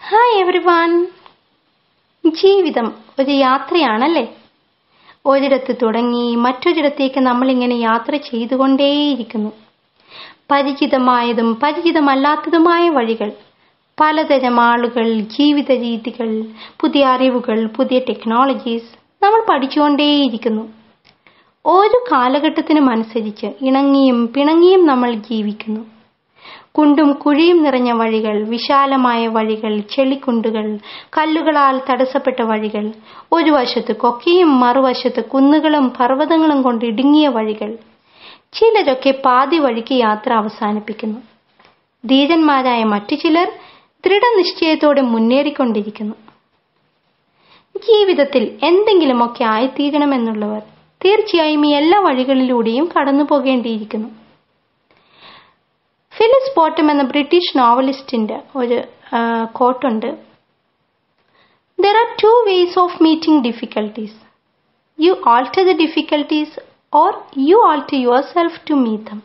hi every one ജീവിതം ഒരു യാത്രയാണല്ലേ ഒരിടത്ത് തുടങ്ങി മറ്റൊരിടത്തേക്ക് നമ്മളിങ്ങനെ യാത്ര ചെയ്തുകൊണ്ടേയിരിക്കുന്നു പരിചിതമായതും പരിചിതമല്ലാത്തതുമായ വഴികൾ പലതരം ആളുകൾ ജീവിത രീതികൾ പുതിയ അറിവുകൾ പുതിയ ടെക്നോളജീസ് നമ്മൾ പഠിച്ചുകൊണ്ടേയിരിക്കുന്നു ഓരോ കാലഘട്ടത്തിനും അനുസരിച്ച് ഇണങ്ങിയും പിണങ്ങിയും നമ്മൾ ജീവിക്കുന്നു കുണ്ടും കുഴിയും നിറഞ്ഞ വഴികൾ വിശാലമായ വഴികൾ ചെളിക്കുണ്ടുകൾ കല്ലുകളാൽ തടസ്സപ്പെട്ട വഴികൾ ഒരു വശത്ത് കൊക്കയും മറുവശത്ത് കുന്നുകളും പർവ്വതങ്ങളും കൊണ്ട് ഇടുങ്ങിയ വഴികൾ ചിലരൊക്കെ പാതി വഴിക്ക് യാത്ര അവസാനിപ്പിക്കുന്നു ധീരന്മാരായ മറ്റു ചിലർ ദൃഢനിശ്ചയത്തോടെ മുന്നേറിക്കൊണ്ടിരിക്കുന്നു ജീവിതത്തിൽ എന്തെങ്കിലുമൊക്കെ ആയിത്തീരണമെന്നുള്ളവർ തീർച്ചയായും ഈ എല്ലാ വഴികളിലൂടെയും കടന്നു പോകേണ്ടിയിരിക്കുന്നു ഫിലിസ് ബോട്ടം എന്ന ബ്രിട്ടീഷ് നോവലിസ്റ്റിന്റെ ഒരു കോട്ടുണ്ട് there are two ways of meeting difficulties you alter the difficulties or you alter yourself to meet them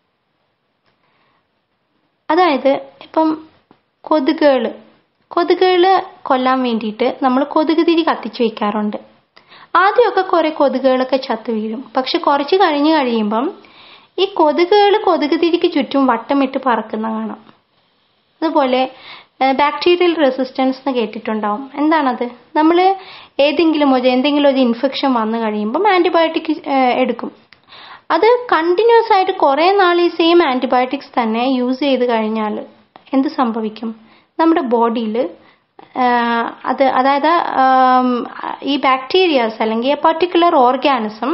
അതായത് ഇപ്പം കൊതുകുകൾ കൊതുകുകൾ കൊല്ലാൻ വേണ്ടിയിട്ട് നമ്മൾ കൊതുക് തിരി കത്തിച്ചു വെക്കാറുണ്ട് ആദ്യമൊക്കെ കുറെ കൊതുകുകളൊക്കെ ചത്തു വീഴും പക്ഷെ കുറച്ച് കഴിഞ്ഞ് കഴിയുമ്പം ഈ കൊതുകുകൾ കൊതുക് തിരിക്ക് ചുറ്റും വട്ടമിട്ട് പറക്കുന്ന കാണാം അതുപോലെ ബാക്ടീരിയൽ റെസിസ്റ്റൻസ് എന്ന് കേട്ടിട്ടുണ്ടാവും എന്താണത് നമ്മൾ ഏതെങ്കിലും ഒരു എന്തെങ്കിലും ഒരു ഇൻഫെക്ഷൻ വന്നു കഴിയുമ്പം ആൻറ്റിബയോട്ടിക് എടുക്കും അത് കണ്ടിന്യൂസ് ആയിട്ട് കുറേ നാൾ ഈ സെയിം ആൻറ്റിബയോട്ടിക്സ് തന്നെ യൂസ് ചെയ്ത് കഴിഞ്ഞാൽ എന്ത് സംഭവിക്കും നമ്മുടെ ബോഡിയിൽ അത് അതായത് ഈ ബാക്ടീരിയാസ് അല്ലെങ്കിൽ എ പർട്ടിക്കുലർ ഓർഗാനിസം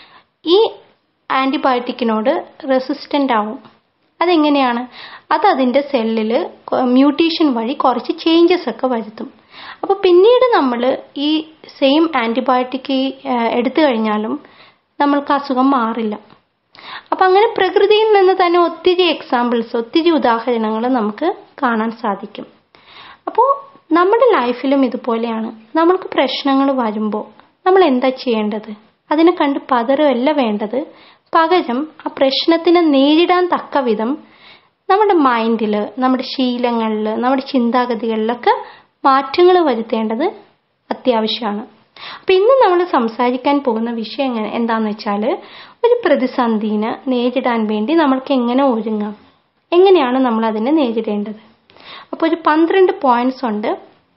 ഈ ആൻറ്റിബയോട്ടിക്കിനോട് റെസിസ്റ്റൻ്റ് ആവും അതെങ്ങനെയാണ് അത് അതിൻ്റെ സെല്ലിൽ മ്യൂട്ടേഷൻ വഴി കുറച്ച് ചേഞ്ചസ് ഒക്കെ വരുത്തും അപ്പോൾ പിന്നീട് നമ്മൾ ഈ സെയിം ആൻറ്റിബയോട്ടിക് എടുത്തു കഴിഞ്ഞാലും നമ്മൾക്ക് അസുഖം മാറില്ല അപ്പം അങ്ങനെ പ്രകൃതിയിൽ നിന്ന് തന്നെ ഒത്തിരി എക്സാമ്പിൾസ് ഒത്തിരി ഉദാഹരണങ്ങൾ നമുക്ക് കാണാൻ സാധിക്കും അപ്പോൾ നമ്മുടെ ലൈഫിലും ഇതുപോലെയാണ് നമ്മൾക്ക് പ്രശ്നങ്ങൾ വരുമ്പോൾ നമ്മൾ എന്താ ചെയ്യേണ്ടത് അതിനെ കണ്ട് പതറുമല്ല വേണ്ടത് പകരം ആ പ്രശ്നത്തിനെ നേരിടാൻ തക്ക വിധം നമ്മുടെ മൈൻഡിൽ നമ്മുടെ ശീലങ്ങളിൽ നമ്മുടെ ചിന്താഗതികളിലൊക്കെ മാറ്റങ്ങൾ വരുത്തേണ്ടത് അത്യാവശ്യമാണ് അപ്പം ഇന്ന് നമ്മൾ സംസാരിക്കാൻ പോകുന്ന വിഷയം എങ്ങനെ എന്താണെന്ന് വെച്ചാൽ ഒരു പ്രതിസന്ധിനെ നേരിടാൻ വേണ്ടി നമ്മൾക്ക് എങ്ങനെ ഒരുങ്ങാം എങ്ങനെയാണ് നമ്മൾ അതിനെ നേരിടേണ്ടത് അപ്പോൾ ഒരു പന്ത്രണ്ട് പോയിന്റ്സ് ഉണ്ട്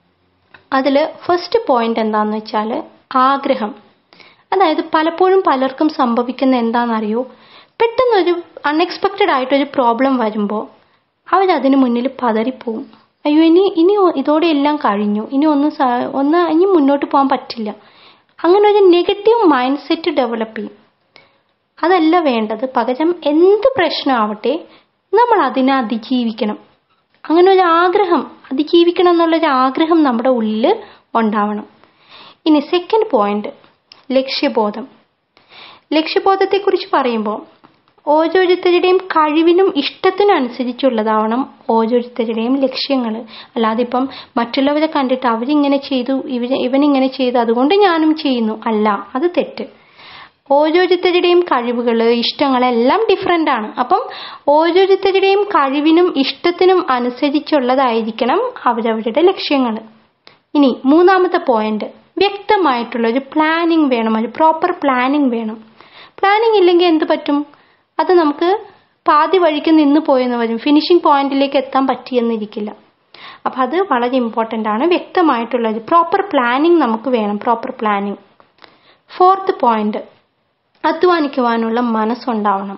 അതിൽ ഫസ്റ്റ് പോയിന്റ് എന്താണെന്ന് വെച്ചാൽ ആഗ്രഹം അതായത് പലപ്പോഴും പലർക്കും സംഭവിക്കുന്ന എന്താണെന്നറിയോ പെട്ടെന്നൊരു അൺഎക്സ്പെക്റ്റഡ് ആയിട്ടൊരു പ്രോബ്ലം വരുമ്പോൾ അവരതിന് മുന്നിൽ പതറിപ്പോവും അയ്യോ ഇനി ഇനി ഇതോടെ എല്ലാം കഴിഞ്ഞു ഇനി ഒന്നും ഒന്ന് ഇനി മുന്നോട്ട് പോകാൻ പറ്റില്ല അങ്ങനെ ഒരു നെഗറ്റീവ് മൈൻഡ് സെറ്റ് ഡെവലപ്പ് ചെയ്യും അതല്ല വേണ്ടത് പകരം എന്ത് പ്രശ്നമാവട്ടെ നമ്മൾ അതിനെ അതിജീവിക്കണം അങ്ങനെ ഒരു ആഗ്രഹം അതിജീവിക്കണം എന്നുള്ളൊരു ആഗ്രഹം നമ്മുടെ ഉള്ളിൽ ഉണ്ടാവണം ഇനി സെക്കൻഡ് പോയിന്റ് ലക്ഷ്യബോധം ലക്ഷ്യബോധത്തെക്കുറിച്ച് പറയുമ്പോൾ ഓരോരുത്തരുടെയും കഴിവിനും ഇഷ്ടത്തിനും അനുസരിച്ചുള്ളതാവണം ഓരോരുത്തരുടെയും ലക്ഷ്യങ്ങൾ അല്ലാതെ ഇപ്പം മറ്റുള്ളവരെ കണ്ടിട്ട് അവരിങ്ങനെ ചെയ്തു ഇവർ ഇവനിങ്ങനെ ചെയ്തു അതുകൊണ്ട് ഞാനും ചെയ്യുന്നു അല്ല അത് തെറ്റ് ഓരോരുത്തരുടെയും കഴിവുകൾ ഇഷ്ടങ്ങളെല്ലാം ഡിഫറെൻ്റ് ആണ് അപ്പം ഓരോരുത്തരുടെയും കഴിവിനും ഇഷ്ടത്തിനും അനുസരിച്ചുള്ളതായിരിക്കണം അവരവരുടെ ലക്ഷ്യങ്ങൾ ഇനി മൂന്നാമത്തെ പോയിന്റ് വ്യക്തമായിട്ടുള്ള ഒരു പ്ലാനിങ് വേണം ഒരു പ്രോപ്പർ പ്ലാനിങ് വേണം പ്ലാനിങ് ഇല്ലെങ്കിൽ എന്ത് പറ്റും അത് നമുക്ക് പാതി വഴിക്ക് നിന്ന് പോയെന്ന് വരും ഫിനിഷിംഗ് പോയിന്റിലേക്ക് എത്താൻ പറ്റിയെന്നിരിക്കില്ല അപ്പം അത് വളരെ ഇമ്പോർട്ടൻ്റ് ആണ് വ്യക്തമായിട്ടുള്ള ഒരു പ്രോപ്പർ പ്ലാനിങ് നമുക്ക് വേണം പ്രോപ്പർ പ്ലാനിങ് ഫോർത്ത് പോയിന്റ് അധ്വാനിക്കുവാനുള്ള മനസ്സുണ്ടാവണം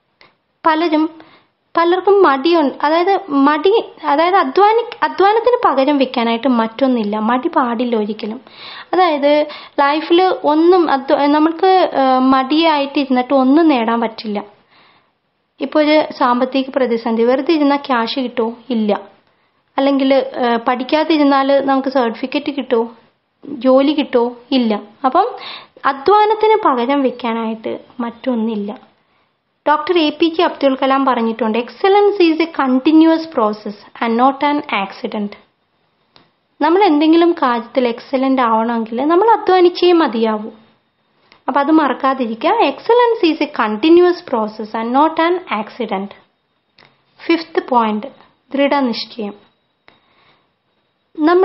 പലരും പലർക്കും മടിയുണ്ട് അതായത് മടി അതായത് അധ്വാനി അധ്വാനത്തിന് പകരം വെക്കാനായിട്ട് മറ്റൊന്നില്ല മടി പാടില്ല ഒരിക്കലും അതായത് ലൈഫിൽ ഒന്നും അധ്വ നമുക്ക് മടിയായിട്ട് ഇരുന്നിട്ട് ഒന്നും നേടാൻ പറ്റില്ല ഇപ്പോൾ ഒരു സാമ്പത്തിക പ്രതിസന്ധി വെറുതെ ഇരുന്നാൽ ക്യാഷ് കിട്ടുമോ ഇല്ല അല്ലെങ്കിൽ പഠിക്കാതിരുന്നാൽ നമുക്ക് സർട്ടിഫിക്കറ്റ് കിട്ടുമോ ജോലി കിട്ടുമോ ഇല്ല അപ്പം അധ്വാനത്തിന് പകരം വെക്കാനായിട്ട് മറ്റൊന്നില്ല doctor A P J Abdul Kalam പറഞ്ഞിട്ടുണ്ട് excellence is a continuous process and not an accident നമ്മൾ എന്തെങ്കിലും കാര്യത്തിൽ എക്സലന്റ് ആവണമെങ്കിൽ നമ്മൾ അധ്വാനിച്ചേ മതിയാവൂ അപ്പം അത് മറക്കാതിരിക്കുക excellence is a continuous process and not an accident fifth point ദൃഢനിശ്ചയം നമ്മൾ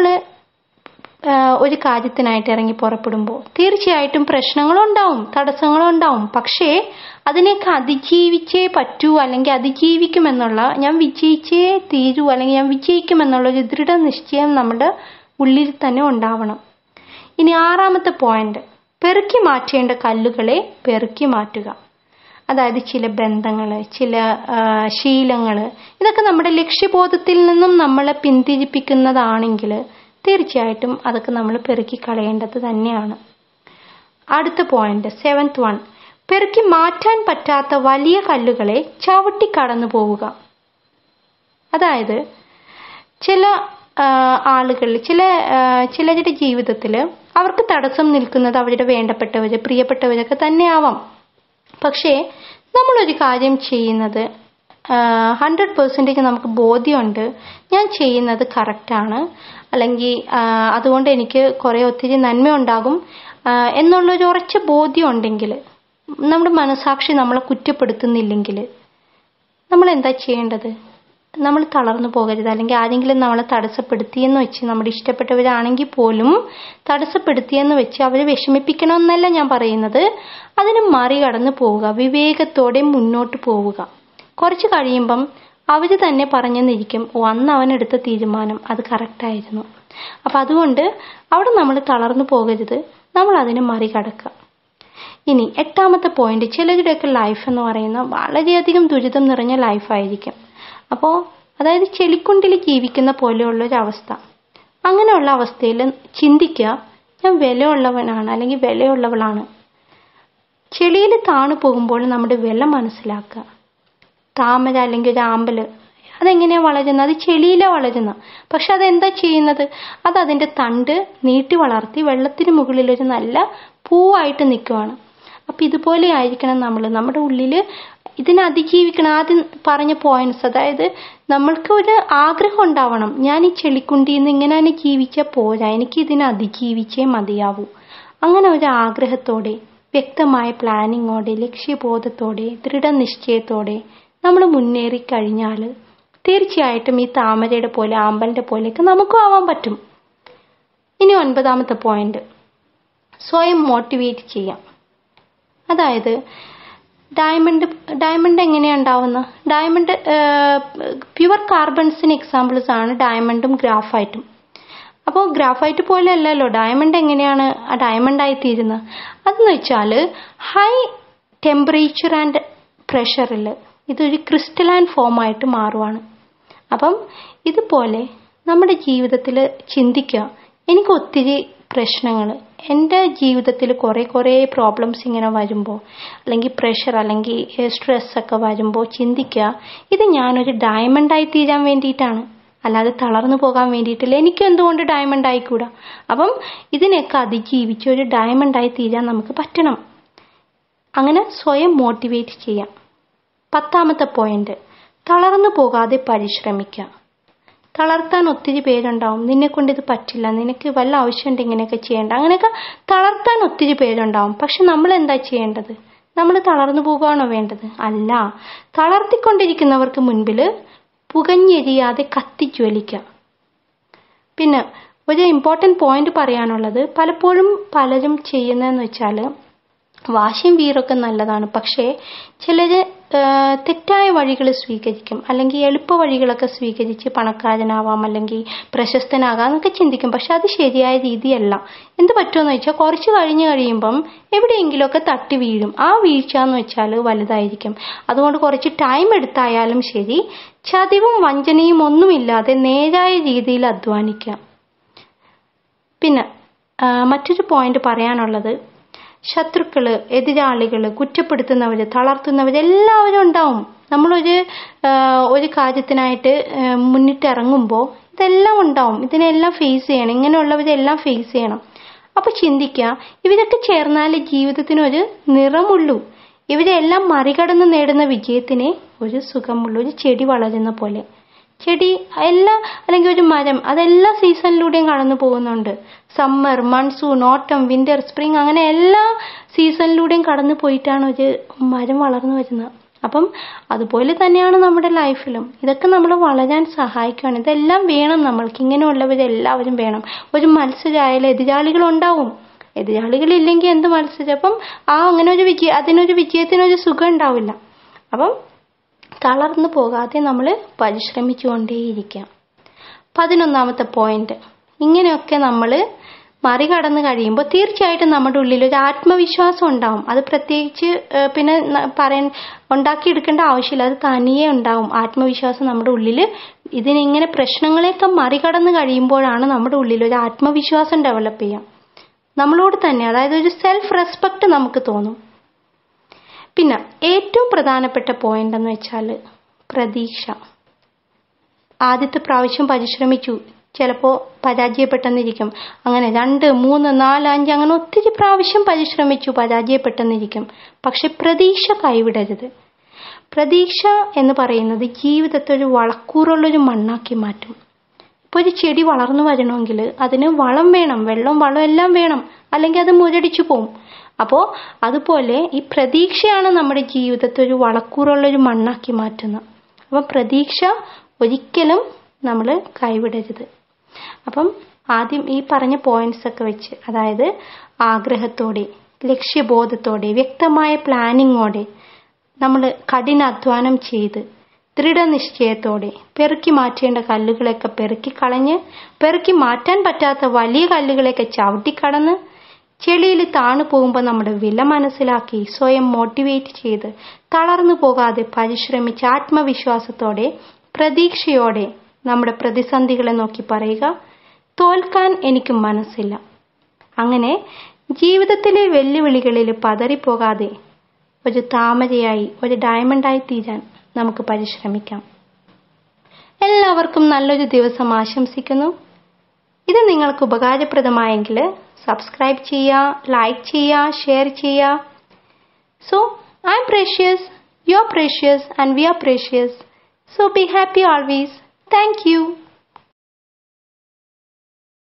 ഒരു കാര്യത്തിനായിട്ട് ഇറങ്ങി പുറപ്പെടുമ്പോൾ തീർച്ചയായിട്ടും പ്രശ്നങ്ങളുണ്ടാവും തടസ്സങ്ങളുണ്ടാവും പക്ഷേ അതിനെയൊക്കെ അതിജീവിച്ചേ പറ്റൂ അല്ലെങ്കിൽ അതിജീവിക്കുമെന്നുള്ള ഞാൻ വിജയിച്ചേ തീരൂ അല്ലെങ്കിൽ ഞാൻ വിജയിക്കുമെന്നുള്ള ഒരു ദൃഢനിശ്ചയം നമ്മുടെ ഉള്ളിൽ തന്നെ ഉണ്ടാവണം ഇനി ആറാമത്തെ പോയിന്റ് പെറുക്കി മാറ്റേണ്ട കല്ലുകളെ പെറുക്കി മാറ്റുക അതായത് ചില ബന്ധങ്ങൾ ചില ശീലങ്ങൾ ഇതൊക്കെ നമ്മുടെ ലക്ഷ്യബോധത്തിൽ നിന്നും നമ്മളെ പിന്തിരിപ്പിക്കുന്നതാണെങ്കിൽ തീർച്ചയായിട്ടും അതൊക്കെ നമ്മൾ പെറുക്കി കളയേണ്ടത് തന്നെയാണ് അടുത്ത പോയിന്റ് സെവൻത് വൺ പെറുക്കി മാറ്റാൻ പറ്റാത്ത വലിയ കല്ലുകളെ ചവിട്ടി കടന്നു പോവുക അതായത് ചില ആളുകൾ ചില ചിലരുടെ ജീവിതത്തിൽ അവർക്ക് തടസ്സം നിൽക്കുന്നത് അവരുടെ വേണ്ടപ്പെട്ടവർ പ്രിയപ്പെട്ടവരൊക്കെ തന്നെയാവാം പക്ഷേ നമ്മളൊരു കാര്യം ചെയ്യുന്നത് ഹൺഡ്രഡ് പെർസെൻറ്റേജ് നമുക്ക് ബോധ്യമുണ്ട് ഞാൻ ചെയ്യുന്നത് കറക്റ്റാണ് അല്ലെങ്കിൽ അതുകൊണ്ട് എനിക്ക് കുറേ ഒത്തിരി നന്മ ഉണ്ടാകും എന്നുള്ളൊരു ഉറച്ച ബോധ്യം ഉണ്ടെങ്കിൽ നമ്മുടെ മനസാക്ഷി നമ്മളെ കുറ്റപ്പെടുത്തുന്നില്ലെങ്കിൽ നമ്മൾ എന്താ ചെയ്യേണ്ടത് നമ്മൾ തളർന്നു പോകരുത് അല്ലെങ്കിൽ ആരെങ്കിലും നമ്മളെ തടസ്സപ്പെടുത്തിയെന്ന് വെച്ച് നമ്മുടെ ഇഷ്ടപ്പെട്ടവരാണെങ്കിൽ പോലും തടസ്സപ്പെടുത്തിയെന്ന് വെച്ച് അവരെ വിഷമിപ്പിക്കണമെന്നല്ല ഞാൻ പറയുന്നത് അതിന് മറികടന്ന് പോവുക വിവേകത്തോടെ മുന്നോട്ട് പോവുക കുറച്ച് കഴിയുമ്പം അവർ തന്നെ പറഞ്ഞെന്നിരിക്കും ഓ അന്ന് അവനെടുത്ത തീരുമാനം അത് കറക്റ്റായിരുന്നു അപ്പം അതുകൊണ്ട് അവിടെ നമ്മൾ തളർന്നു പോകരുത് നമ്മൾ അതിനെ മറികടക്കുക ഇനി എട്ടാമത്തെ പോയിന്റ് ചിലരുടെയൊക്കെ ലൈഫ് എന്ന് പറയുന്ന വളരെയധികം ദുരിതം നിറഞ്ഞ ലൈഫായിരിക്കും അപ്പോൾ അതായത് ചെളിക്കുണ്ടിൽ ജീവിക്കുന്ന പോലെയുള്ള ഒരു അവസ്ഥ അങ്ങനെയുള്ള അവസ്ഥയിൽ ചിന്തിക്കുക ഞാൻ വിലയുള്ളവനാണ് അല്ലെങ്കിൽ വിലയുള്ളവളാണ് ചെളിയിൽ താണു പോകുമ്പോൾ നമ്മുടെ വില മനസ്സിലാക്കുക താമര അല്ലെങ്കിൽ ഒരു ആമ്പൽ അതെങ്ങനെയാണ് വളരുന്നത് അത് ചെളിയിലാണ് വളരുന്നത് പക്ഷെ അതെന്താ ചെയ്യുന്നത് അത് അതിൻ്റെ തണ്ട് നീട്ടി വളർത്തി വെള്ളത്തിന് മുകളിൽ ഒരു നല്ല പൂവായിട്ട് നിൽക്കുവാണ് അപ്പം ഇതുപോലെ ആയിരിക്കണം നമ്മൾ നമ്മുടെ ഉള്ളിൽ ഇതിനെ അതിജീവിക്കണം ആദ്യം പറഞ്ഞ പോയിന്റ്സ് അതായത് നമ്മൾക്ക് ഒരു ആഗ്രഹം ഉണ്ടാവണം ഞാൻ ഈ ചെളിക്കുണ്ടിയിൽ നിന്ന് ഇങ്ങനെ തന്നെ ജീവിച്ചാൽ പോരാ എനിക്ക് ഇതിനെ അതിജീവിച്ചേ മതിയാവൂ അങ്ങനെ ഒരു ആഗ്രഹത്തോടെ വ്യക്തമായ പ്ലാനിങ്ങോടെ ലക്ഷ്യബോധത്തോടെ ദൃഢനിശ്ചയത്തോടെ നമ്മൾ മുന്നേറി കഴിഞ്ഞാൽ തീർച്ചയായിട്ടും ഈ താമരയുടെ പോലെ ആമ്പലിൻ്റെ പോലെയൊക്കെ നമുക്കും ആവാൻ പറ്റും ഇനി ഒൻപതാമത്തെ പോയിന്റ് സ്വയം മോട്ടിവേറ്റ് ചെയ്യാം അതായത് ഡയമണ്ട് ഡയമണ്ട് എങ്ങനെയാണ് ഉണ്ടാവുന്നത് ഡയമണ്ട് പ്യുവർ കാർബൺസിന് എക്സാമ്പിൾസ് ആണ് ഡയമണ്ടും ഗ്രാഫൈറ്റും അപ്പോൾ ഗ്രാഫൈറ്റ് പോലെ അല്ലല്ലോ ഡയമണ്ട് എങ്ങനെയാണ് ആ ഡയമണ്ട് ആയിത്തീരുന്നത് അതെന്ന് വെച്ചാൽ ഹൈ ടെമ്പറേച്ചർ ആൻഡ് പ്രഷറിൽ ഇതൊരു ക്രിസ്റ്റലൈൻ ഫോമായിട്ട് മാറുവാണ് അപ്പം ഇതുപോലെ നമ്മുടെ ജീവിതത്തിൽ ചിന്തിക്കുക എനിക്ക് ഒത്തിരി പ്രശ്നങ്ങൾ എൻ്റെ ജീവിതത്തിൽ കുറേ കുറേ പ്രോബ്ലംസ് ഇങ്ങനെ വരുമ്പോൾ അല്ലെങ്കിൽ പ്രഷർ അല്ലെങ്കിൽ സ്ട്രെസ് ഒക്കെ വരുമ്പോൾ ചിന്തിക്കുക ഇത് ഞാനൊരു ഡയമണ്ടായി തീരാൻ വേണ്ടിയിട്ടാണ് അല്ലാതെ തളർന്നു പോകാൻ വേണ്ടിയിട്ടില്ല എനിക്ക് എന്തുകൊണ്ട് ഡയമണ്ട് ആയിക്കൂടാ അപ്പം ഇതിനെയൊക്കെ അതിജീവിച്ച് ഒരു ഡയമണ്ടായി തീരാൻ നമുക്ക് പറ്റണം അങ്ങനെ സ്വയം മോട്ടിവേറ്റ് ചെയ്യാം പത്താമത്തെ പോയിന്റ് തളർന്നു പോകാതെ പരിശ്രമിക്കുക തളർത്താൻ ഒത്തിരി പേരുണ്ടാവും നിന്നെ കൊണ്ട് ഇത് പറ്റില്ല നിനക്ക് വല്ല ആവശ്യമുണ്ട് ഇങ്ങനെയൊക്കെ ചെയ്യേണ്ട അങ്ങനെയൊക്കെ തളർത്താൻ ഒത്തിരി പേരുണ്ടാവും പക്ഷെ നമ്മൾ എന്താ ചെയ്യേണ്ടത് നമ്മൾ തളർന്നു പോകുകയാണോ വേണ്ടത് അല്ല തളർത്തിക്കൊണ്ടിരിക്കുന്നവർക്ക് മുൻപിൽ പുകഞ്ഞെരിയാതെ കത്തിജ്വലിക്കുക പിന്നെ ഒരു ഇമ്പോർട്ടൻറ്റ് പോയിന്റ് പറയാനുള്ളത് പലപ്പോഴും പലരും ചെയ്യുന്നതെന്ന് വെച്ചാൽ വാശിയും വീറൊക്കെ നല്ലതാണ് പക്ഷേ ചിലർ തെറ്റായ വഴികൾ സ്വീകരിക്കും അല്ലെങ്കിൽ എളുപ്പ വഴികളൊക്കെ സ്വീകരിച്ച് പണക്കാരനാവാം അല്ലെങ്കിൽ പ്രശസ്തനാകാം എന്നൊക്കെ ചിന്തിക്കും പക്ഷെ അത് ശരിയായ രീതിയല്ല എന്ത് പറ്റുമെന്ന് വെച്ചാൽ കുറച്ച് കഴിഞ്ഞ് കഴിയുമ്പം എവിടെയെങ്കിലുമൊക്കെ തട്ടി വീഴും ആ വീഴ്ച എന്ന് വെച്ചാൽ വലുതായിരിക്കും അതുകൊണ്ട് കുറച്ച് ടൈം എടുത്തായാലും ശരി ചതിവും വഞ്ചനയും ഒന്നുമില്ലാതെ നേരായ രീതിയിൽ അധ്വാനിക്കുക പിന്നെ മറ്റൊരു പോയിന്റ് പറയാനുള്ളത് ശത്രുക്കള് എതിരാളികള് കുറ്റപ്പെടുത്തുന്നവര് തളർത്തുന്നവര് എല്ലാവരും ഉണ്ടാവും നമ്മളൊരു ഒരു കാര്യത്തിനായിട്ട് മുന്നിട്ടിറങ്ങുമ്പോൾ ഇതെല്ലാം ഉണ്ടാവും ഇതിനെല്ലാം ഫേസ് ചെയ്യണം ഇങ്ങനെയുള്ളവരെല്ലാം ഫേസ് ചെയ്യണം അപ്പൊ ചിന്തിക്കുക ഇവരൊക്കെ ചേർന്നാലേ ജീവിതത്തിനൊരു നിറമുള്ളൂ ഇവരെല്ലാം മറികടന്ന് നേടുന്ന വിജയത്തിനെ ഒരു സുഖമുള്ളൂ ഒരു ചെടി വളരുന്ന പോലെ ചെടി എല്ലാ അല്ലെങ്കിൽ ഒരു മരം അതെല്ലാ സീസണിലൂടെയും കടന്നു പോകുന്നുണ്ട് summer monsoon autumn winter spring അങ്ങനെ എല്ലാ സീസണിലൂടെയും കടന്നു പോയിട്ടാണ് ഒരു മരം വളർന്നു വരുന്നത് അപ്പം അതുപോലെ തന്നെയാണ് നമ്മുടെ ലൈഫിലും ഇതൊക്കെ നമ്മൾ വളരാൻ സഹായിക്കുകയാണ് ഇതെല്ലാം വേണം നമ്മൾക്ക് ഇങ്ങനെയുള്ളവരെല്ലാവരും വേണം ഒരു മത്സരമായാലും എതിരാളികളുണ്ടാവും എതിരാളികളില്ലെങ്കിൽ എന്ത് മത്സരം അപ്പം ആ അങ്ങനെ ഒരു വിജയ അതിനൊരു വിജയത്തിനൊരു സുഖം ഉണ്ടാവില്ല അപ്പം തളർന്നു പോകാതെ നമ്മൾ പരിശ്രമിച്ചുകൊണ്ടേയിരിക്കാം പതിനൊന്നാമത്തെ പോയിന്റ് ഇങ്ങനെയൊക്കെ നമ്മൾ മറികടന്ന് കഴിയുമ്പോൾ തീർച്ചയായിട്ടും നമ്മുടെ ഉള്ളിൽ ഒരു ആത്മവിശ്വാസം ഉണ്ടാവും അത് പ്രത്യേകിച്ച് ഏഹ്, പിന്നെ ന- പറയാൻ ഉണ്ടാക്കിയെടുക്കേണ്ട ആവശ്യമില്ല അത് തനിയെ ഉണ്ടാവും ആത്മവിശ്വാസം നമ്മുടെ ഉള്ളിൽ ഇതിനിങ്ങനെ പ്രശ്നങ്ങളെയൊക്കെ മറികടന്ന് കഴിയുമ്പോഴാണ് നമ്മുടെ ഉള്ളിൽ ഒരു ആത്മവിശ്വാസം ഡെവലപ്പ് ചെയ്യാം നമ്മളോട് തന്നെ അതായത് ഒരു സെൽഫ് റെസ്പെക്ട് നമുക്ക് തോന്നും പിന്നെ ഏറ്റവും പ്രധാനപ്പെട്ട പോയിന്റ് എന്ന് വെച്ചാൽ പ്രതീക്ഷ ആദ്യത്തെ പ്രാവശ്യം പരിശ്രമിച്ചു ചിലപ്പോൾ പരാജയപ്പെട്ടെന്നിരിക്കും അങ്ങനെ രണ്ട് മൂന്ന് നാല് അഞ്ച് അങ്ങനെ ഒത്തിരി പ്രാവശ്യം പരിശ്രമിച്ചു പരാജയപ്പെട്ടെന്നിരിക്കും പക്ഷെ പ്രതീക്ഷ കൈവിടരുത് പ്രതീക്ഷ എന്ന് പറയുന്നത് ജീവിതത്തെ ഒരു വളക്കൂറുള്ളൊരു മണ്ണാക്കി മാറ്റും ഇപ്പോൾ ഒരു ചെടി വളർന്നു വരണമെങ്കിൽ അതിന് വളം വേണം വെള്ളം വളം എല്ലാം വേണം അല്ലെങ്കിൽ അത് മുരടിച്ചു പോവും അപ്പോൾ അതുപോലെ ഈ പ്രതീക്ഷയാണ് നമ്മുടെ ജീവിതത്തെ ഒരു വളക്കൂറുള്ളൊരു മണ്ണാക്കി മാറ്റുന്നത് അപ്പം പ്രതീക്ഷ ഒരിക്കലും നമ്മൾ കൈവിടരുത് അപ്പം ആദ്യം ഈ പറഞ്ഞ പോയിന്റ്സ് ഒക്കെ വെച്ച് അതായത് ആഗ്രഹത്തോടെ ലക്ഷ്യബോധത്തോടെ വ്യക്തമായ പ്ലാനിങ്ങോടെ നമ്മൾ കഠിനാധ്വാനം ചെയ്ത് ദൃഢനിശ്ചയത്തോടെ പെറുക്കി മാറ്റേണ്ട കല്ലുകളെയൊക്കെ പെറുക്കി കളഞ്ഞ് പെറുക്കി മാറ്റാൻ പറ്റാത്ത വലിയ കല്ലുകളെയൊക്കെ ചവിട്ടിക്കടന്ന് ചെളിയിൽ താണു പോകുമ്പോൾ നമ്മുടെ വില മനസ്സിലാക്കി സ്വയം മോട്ടിവേറ്റ് ചെയ്ത് തളർന്നു പോകാതെ പരിശ്രമിച്ച് ആത്മവിശ്വാസത്തോടെ പ്രതീക്ഷയോടെ നമ്മുടെ പ്രതിസന്ധികളെ നോക്കി പറയുക തോൽക്കാൻ എനിക്ക് മനസ്സില്ല അങ്ങനെ ജീവിതത്തിലെ വെല്ലുവിളികളിൽ പതറിപ്പോകാതെ ഒരു താമരയായി ഒരു ഡയമണ്ടായി തീരാൻ നമുക്ക് പരിശ്രമിക്കാം എല്ലാവർക്കും നല്ലൊരു ദിവസം ആശംസിക്കുന്നു ഇത് നിങ്ങൾക്ക് ഉപകാരപ്രദമായെങ്കിൽ സബ്സ്ക്രൈബ് ചെയ്യുക ലൈക്ക് ചെയ്യുക ഷെയർ ചെയ്യുക so I am precious you are precious and we are precious so be happy always thank U